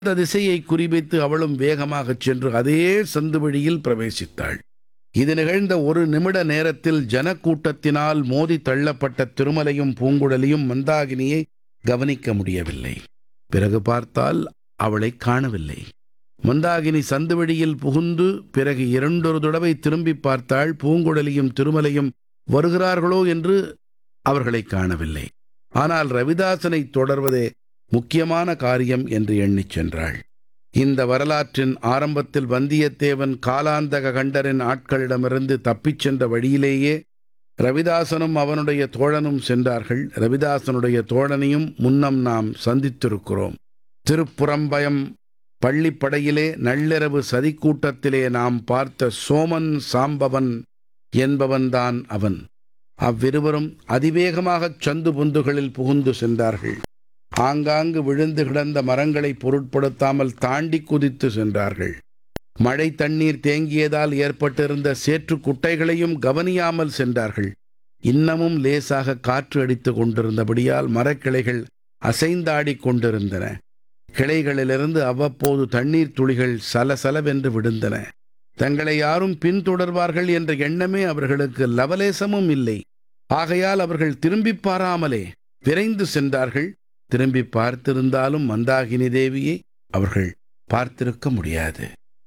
அந்த திசையை குறிவைத்து அவளும் வேகமாகச் சென்று அதே சந்து வழியில் பிரவேசித்தாள் இது நிகழ்ந்த ஒரு நிமிட நேரத்தில் ஜனக்கூட்டத்தினால் மோதி தள்ளப்பட்ட திருமலையும் பூங்குழலியும் மந்தாகினியை கவனிக்க முடியவில்லை பிறகு பார்த்தால் அவளை காணவில்லை மந்தாகினி சந்து வழியில் புகுந்து பிறகு இரண்டொரு தடவை திரும்பி பார்த்தாள் பூங்குழலியும் திருமலையும் வருகிறார்களோ என்று அவர்களை காணவில்லை ஆனால் ரவிதாசனை தொடர்வதே முக்கியமான காரியம் என்று எண்ணிச் சென்றாள் இந்த வரலாற்றின் ஆரம்பத்தில் வந்தியத்தேவன் காலாந்தக கண்டரின் ஆட்களிடமிருந்து தப்பிச் சென்ற வழியிலேயே ரவிதாசனும் அவனுடைய தோழனும் சென்றார்கள் ரவிதாசனுடைய தோழனையும் முன்னம் நாம் சந்தித்திருக்கிறோம் திருப்புறம்பயம் பள்ளிப்படையிலே நள்ளிரவு சதிக்கூட்டத்திலே நாம் பார்த்த சோமன் சாம்பவன் என்பவன்தான் அவன் அவ்விருவரும் அதிவேகமாகச் சந்து பொந்துகளில் புகுந்து சென்றார்கள் ஆங்காங்கு விழுந்து கிடந்த மரங்களை பொருட்படுத்தாமல் தாண்டி குதித்து சென்றார்கள் மழை தண்ணீர் தேங்கியதால் ஏற்பட்டிருந்த சேற்று குட்டைகளையும் கவனியாமல் சென்றார்கள் இன்னமும் லேசாக காற்று அடித்து கொண்டிருந்தபடியால் மரக்கிளைகள் அசைந்தாடிக் கொண்டிருந்தன கிளைகளிலிருந்து அவ்வப்போது தண்ணீர் துளிகள் சலசலவென்று விழுந்தன தங்களை யாரும் பின்தொடர்வார்கள் என்ற எண்ணமே அவர்களுக்கு லவலேசமும் இல்லை ஆகையால் அவர்கள் திரும்பி பாராமலே விரைந்து சென்றார்கள் திரும்பி பார்த்திருந்தாலும் மந்தாகினி தேவியை அவர்கள் பார்த்திருக்க முடியாது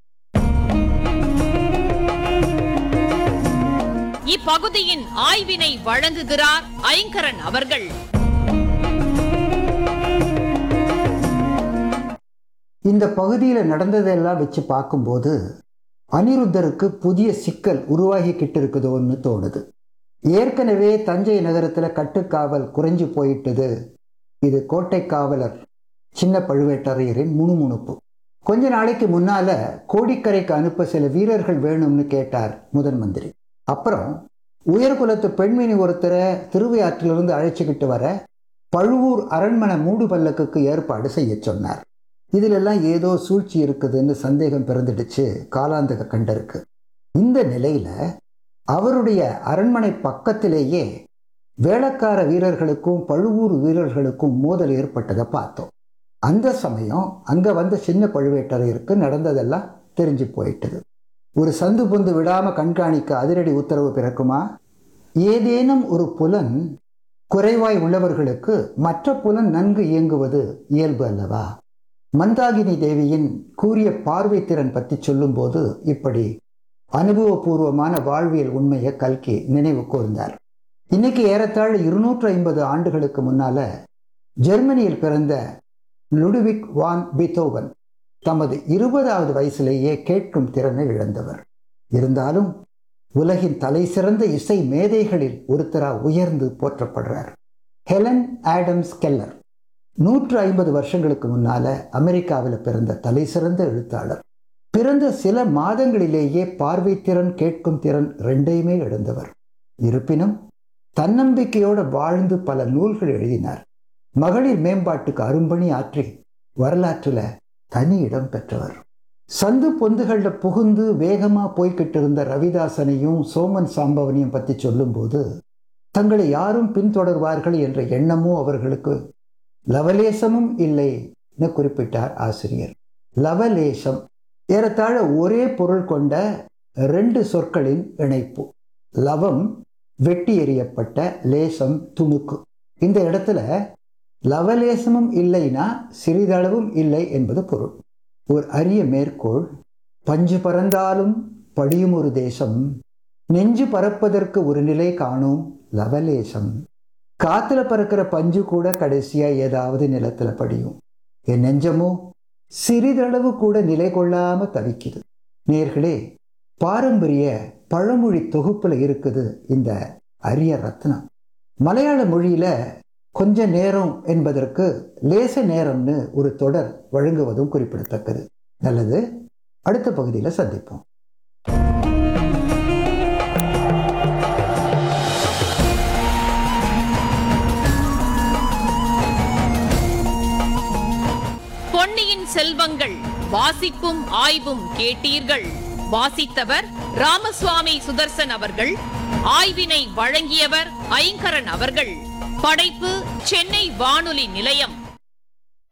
இப்பகுதியின் ஆய்வினை வழங்குகிறார் ஐங்கரன் அவர்கள் இந்த பகுதியில் நடந்ததெல்லாம் வச்சு பார்க்கும்போது அனிருத்தருக்கு புதிய சிக்கல் உருவாகிக்கிட்டு இருக்குதோன்னு தோணுது ஏற்கனவே தஞ்சை நகரத்தில் கட்டுக்காவல் குறைஞ்சு போயிட்டுது இது கோட்டை காவலர் சின்ன பழுவேட்டரையரின் முணுமுணுப்பு கொஞ்ச நாளைக்கு முன்னால கோடிக்கரைக்கு அனுப்ப சில வீரர்கள் வேணும்னு கேட்டார் முதன் மந்திரி அப்புறம் உயர்குலத்து பெண்மணி ஒருத்தரை திருவையாற்றிலிருந்து அழைச்சிக்கிட்டு வர பழுவூர் அரண்மனை மூடு பல்லக்குக்கு ஏற்பாடு செய்ய சொன்னார் இதிலெல்லாம் ஏதோ சூழ்ச்சி இருக்குதுன்னு சந்தேகம் பிறந்துடுச்சு காலாந்தக கண்டருக்கு இந்த நிலையில அவருடைய அரண்மனை பக்கத்திலேயே வேளக்கார வீரர்களுக்கும் பழுவூர் வீரர்களுக்கும் மோதல் ஏற்பட்டதை பார்த்தோம் அந்த சமயம் அங்க வந்த சின்ன பழுவேட்டரையருக்கு நடந்ததெல்லாம் தெரிஞ்சு போயிட்டது ஒரு சந்து பொந்து விடாம கண்காணிக்க அதிரடி உத்தரவு பிறக்குமா ஏதேனும் ஒரு புலன் குறைவாய் உள்ளவர்களுக்கு மற்ற புலன் நன்கு இயங்குவது இயல்பு அல்லவா மந்தாகினி தேவியின் கூறிய பார்வை திறன் பற்றி சொல்லும்போது இப்படி அனுபவபூர்வமான வாழ்வியல் உண்மையை கல்கி நினைவு கூர்ந்தார் இன்னைக்கு ஏறத்தாழ இருநூற்று ஐம்பது ஆண்டுகளுக்கு முன்னால ஜெர்மனியில் பிறந்த லுடுவிக் வான் பித்தோவன் தமது இருபதாவது வயசிலேயே கேட்கும் திறனை இழந்தவர் இருந்தாலும் உலகின் தலை சிறந்த இசை மேதைகளில் ஒருத்தரா உயர்ந்து போற்றப்படுறார் ஹெலன் ஆடம்ஸ் கெல்லர் நூற்று ஐம்பது வருஷங்களுக்கு முன்னால அமெரிக்காவில் பிறந்த தலை சிறந்த எழுத்தாளர் பிறந்த சில மாதங்களிலேயே பார்வை திறன் கேட்கும் திறன் ரெண்டையுமே இழந்தவர் இருப்பினும் தன்னம்பிக்கையோடு வாழ்ந்து பல நூல்கள் எழுதினார் மகளிர் மேம்பாட்டுக்கு அரும்பணி ஆற்றி வரலாற்றுல தனி இடம் பெற்றவர் சந்து பொந்துகள்ல புகுந்து வேகமா போய்கிட்டு இருந்த ரவிதாசனையும் சோமன் சாம்பவனையும் பத்தி சொல்லும்போது தங்களை யாரும் பின்தொடர்வார்கள் என்ற எண்ணமும் அவர்களுக்கு லவலேசமும் இல்லைன்னு குறிப்பிட்டார் ஆசிரியர் லவலேசம் ஏறத்தாழ ஒரே பொருள் கொண்ட ரெண்டு சொற்களின் இணைப்பு லவம் வெட்டி எறியப்பட்ட லேசம் துணுக்கு இந்த இடத்துல லவலேசமும் இல்லைனா சிறிதளவும் இல்லை என்பது பொருள் ஒரு அரிய மேற்கோள் பஞ்சு பறந்தாலும் படியும் ஒரு தேசம் நெஞ்சு பறப்பதற்கு ஒரு நிலை காணும் லவலேசம் காத்துல பறக்கிற பஞ்சு கூட கடைசியா ஏதாவது நிலத்துல படியும் என் நெஞ்சமோ சிறிதளவு கூட நிலை கொள்ளாம தவிக்குது நேர்களே பாரம்பரிய பழமொழி தொகுப்புல இருக்குது இந்த அரிய ரத்னம் மலையாள மொழியில கொஞ்ச நேரம் என்பதற்கு லேச நேரம்னு ஒரு தொடர் வழங்குவதும் குறிப்பிடத்தக்கது நல்லது அடுத்த பகுதியில் சந்திப்போம் பொன்னியின் செல்வங்கள் வாசிப்பும் ஆய்வும் கேட்டீர்கள் வாசித்தவர் ராமசுவாமி சுதர்சன் அவர்கள் ஆய்வினை வழங்கியவர் ஐங்கரன் அவர்கள் படைப்பு சென்னை வானொலி நிலையம்